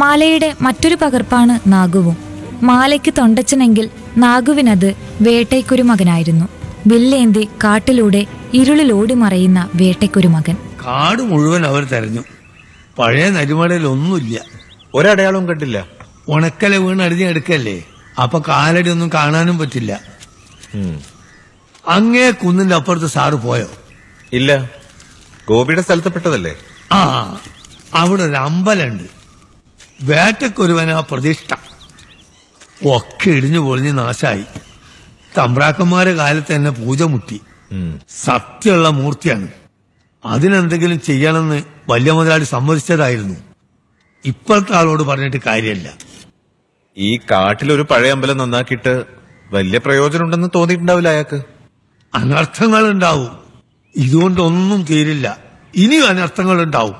മാലയുടെ മറ്റൊരു പകർപ്പാണ് നാഗുവും മാലയ്ക്ക് തൊണ്ടച്ചനെങ്കിൽ നാഗുവിനത് വേട്ടയ്ക്കൊരു മകനായിരുന്നു വില്ലേന്തി കാട്ടിലൂടെ ഇരുളിൽ ഓടി മറയുന്ന വേട്ടയ്ക്കൊരു മകൻ കാട് മുഴുവൻ അവർ തെരഞ്ഞു പഴയ നരിമടയിൽ ഒന്നുമില്ല ഒരടയാളവും കണ്ടില്ല ഉണക്കല വീണ് അടിഞ്ഞെടുക്കല്ലേ അപ്പൊ കാലടി ഒന്നും കാണാനും പറ്റില്ല ഉം. അങ്ങേ കുന്നിന്റെ അപ്പുറത്ത് സാറ് പോയോ ഇല്ല ഗോപിയുടെ സ്ഥലത്തപ്പെട്ടതല്ലേ ആ അവിടെ ഒരു അമ്പലമുണ്ട് വേട്ടക്കൊരുവനാ പ്രതിഷ്ഠ ഒക്കെ ഇടിഞ്ഞു പൊളിഞ്ഞ് നാശായി തമ്പ്രാക്കന്മാരെ കാലത്ത് തന്നെ പൂജ മുട്ടി ഉം. സത്യമുള്ള മൂർത്തിയാണ് അതിനെന്തെങ്കിലും ചെയ്യണമെന്ന് വലിയ മുതലാളി സമ്മതിച്ചതായിരുന്നു ഇപ്പോഴത്തെ ആളോട് പറഞ്ഞിട്ട് കാര്യമല്ല ഈ കാട്ടിലൊരു പഴയ അമ്പലം നന്നാക്കിയിട്ട് വലിയ പ്രയോജനമുണ്ടെന്ന് തോന്നിയിട്ടുണ്ടാവില്ല അയാൾക്ക് അനർത്ഥങ്ങൾ ഉണ്ടാവും ഇതുകൊണ്ടൊന്നും തീരില്ല ഇനിയും അനർത്ഥങ്ങൾ ഉണ്ടാവും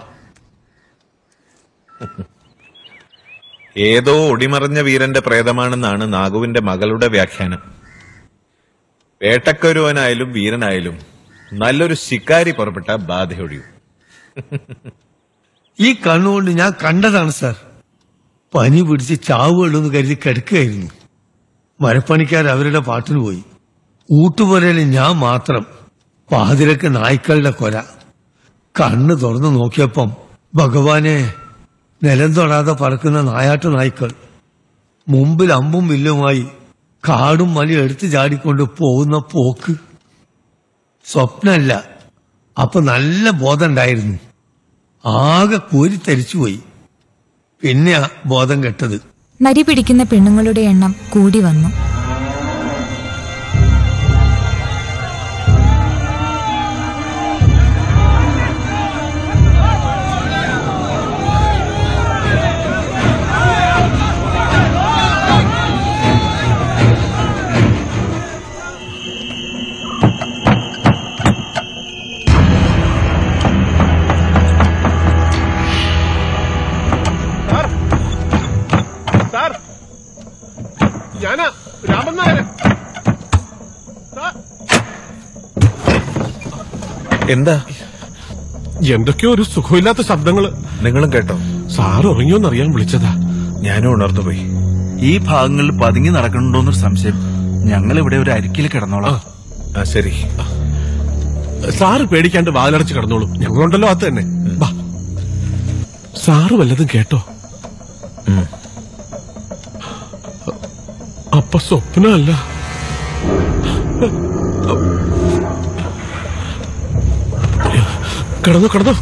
ഏതോ ഒടിമറഞ്ഞ വീരന്റെ പ്രേതമാണെന്നാണ് നാഗുവിന്റെ മകളുടെ വ്യാഖ്യാനം വേട്ടക്കൊരുവനായാലും വീരനായാലും നല്ലൊരു ശിക്കാരി പുറപ്പെട്ട ബാധയൊഴിയും ഈ കണ്ണുകൊണ്ട് ഞാൻ കണ്ടതാണ് സാർ പനി പിടിച്ച് ചാവുള്ളൂന്ന് കരുതി കിടക്കുകയായിരുന്നു മരപ്പണിക്കാർ അവരുടെ പാട്ടിന് പോയി ഊട്ടുപുരയിൽ ഞാൻ മാത്രം പാതിരക്ക് നായ്ക്കളുടെ കൊല കണ്ണ് തുറന്നു നോക്കിയപ്പം ഭഗവാനെ നിലം തൊടാതെ പറക്കുന്ന നായാട്ട് നായ്ക്കൾ മുമ്പിൽ അമ്പും വില്ലുമായി കാടും മലയും എടുത്തു ചാടിക്കൊണ്ട് പോകുന്ന പോക്ക് സ്വപ്നമല്ല അപ്പൊ നല്ല ബോധം ഉണ്ടായിരുന്നു ആകെ കോരിത്തരിച്ചുപോയി പിന്നെയാ ബോധം കെട്ടത് നരി പിടിക്കുന്ന പെണ്ണുങ്ങളുടെ എണ്ണം കൂടി വന്നു സാർ ഞാനാ രാമൻ നായര് സാർ എന്താ എന്തൊക്കെയോ ഒരു സുഖമില്ലാത്ത ശബ്ദങ്ങള് നിങ്ങളും കേട്ടോ സാർ ഉറങ്ങിയോന്നറിയാൻ വിളിച്ചതാ ഞാനും ഉണർന്നുപോയി ഈ ഭാഗങ്ങളിൽ പതുങ്ങി നടക്കണുണ്ടോന്നൊരു സംശയം ഞങ്ങൾ ഇവിടെ ഒരു അരിക്കിൽ കിടന്നോളാം ആ ശരി സാറ് പേടിക്കാണ്ട് വാതിലടച്ച് കിടന്നോളൂ ഞങ്ങളുണ്ടല്ലോ അത് തന്നെ ബാ സാറ് വല്ലതും കേട്ടോ ഉം. അപ്പൊ സ്വപ്നമല്ല കിടന്നു കിടന്നു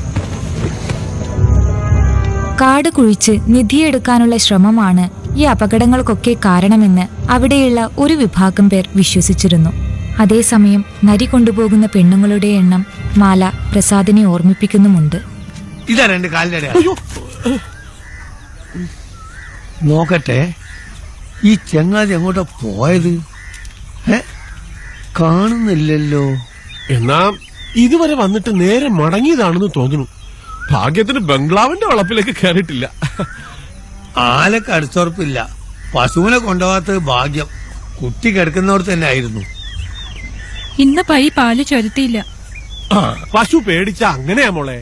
കാട് കുഴിച്ച് നിധിയെടുക്കാനുള്ള ശ്രമമാണ് ഈ അപകടങ്ങൾക്കൊക്കെ കാരണമെന്ന് അവിടെയുള്ള ഒരു വിഭാഗം പേർ വിശ്വസിച്ചിരുന്നു അതേസമയം നരി കൊണ്ടുപോകുന്ന പെണ്ണുങ്ങളുടെ എണ്ണം മാല പ്രസാദിനെ ഓർമ്മിപ്പിക്കുന്നുമുണ്ട് ഇതാ രണ്ട് കാലിന്റെ അയ്യോ നോക്കട്ടെ ഈ ചങ്ങാതി എങ്ങോട്ടാ പോയത് ഏ കാണുന്നില്ലല്ലോ എന്നാ ഇതുവരെ വന്നിട്ട് നേരെ മടങ്ങിയതാണെന്ന് തോന്നുന്നു ഭാഗ്യത്തിന് ബംഗ്ലാവിന്റെ വളപ്പിലേക്ക് കയറിയിട്ടില്ല ആലക്ക് അടുത്തുറപ്പില്ല പശുവിനെ കൊണ്ടുപോകാത്തത് ഭാഗ്യം കുട്ടി കിടക്കുന്നവർ തന്നെ ആയിരുന്നു ഇന്ന് പൈ പാല് ചൊരത്തിയില്ല ആ, പശു പേടിച്ച അങ്ങനെയാ മോളെ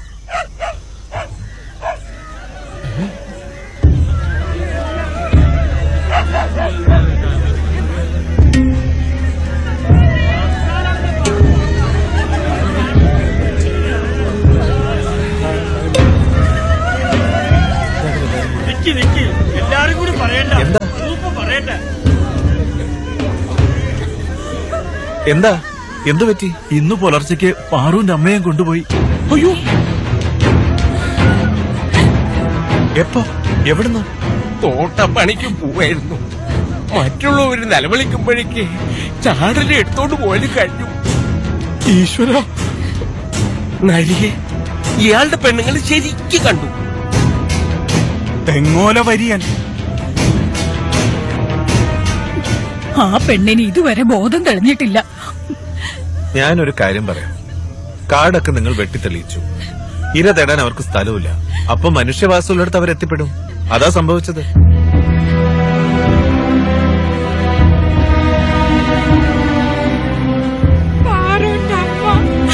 എന്താ എന്തു പറ്റി ഇന്ന് പുലർച്ചയ്ക്ക് പാറുവിന്റെ അമ്മയും കൊണ്ടുപോയി അയ്യോ എപ്പോ എവിടുന്ന് തോട്ടപ്പണിക്ക് പോവായിരുന്നു മറ്റുള്ളവർ നിലവിളിക്കുമ്പോഴേക്ക് ചാടല് എടുത്തോണ്ട് പോയത് കഴിഞ്ഞു ഈശ്വര നരിയെ ഇയാളുടെ പെണ്ണുങ്ങൾ ശരിക്ക് കണ്ടു തെങ്ങോല വരിയൻ ആ പെണ്ണിന് ഇതുവരെ ബോധം തെളിഞ്ഞിട്ടില്ല ഞാനൊരു കാര്യം പറയാം കാടൊക്കെ നിങ്ങൾ വെട്ടിത്തെളിയിച്ചു ഇര തേടാൻ അവർക്ക് സ്ഥലമില്ല അപ്പൊ മനുഷ്യവാസമുള്ളിടത്ത് അവരെത്തിപ്പെടും അതാ സംഭവിച്ചത്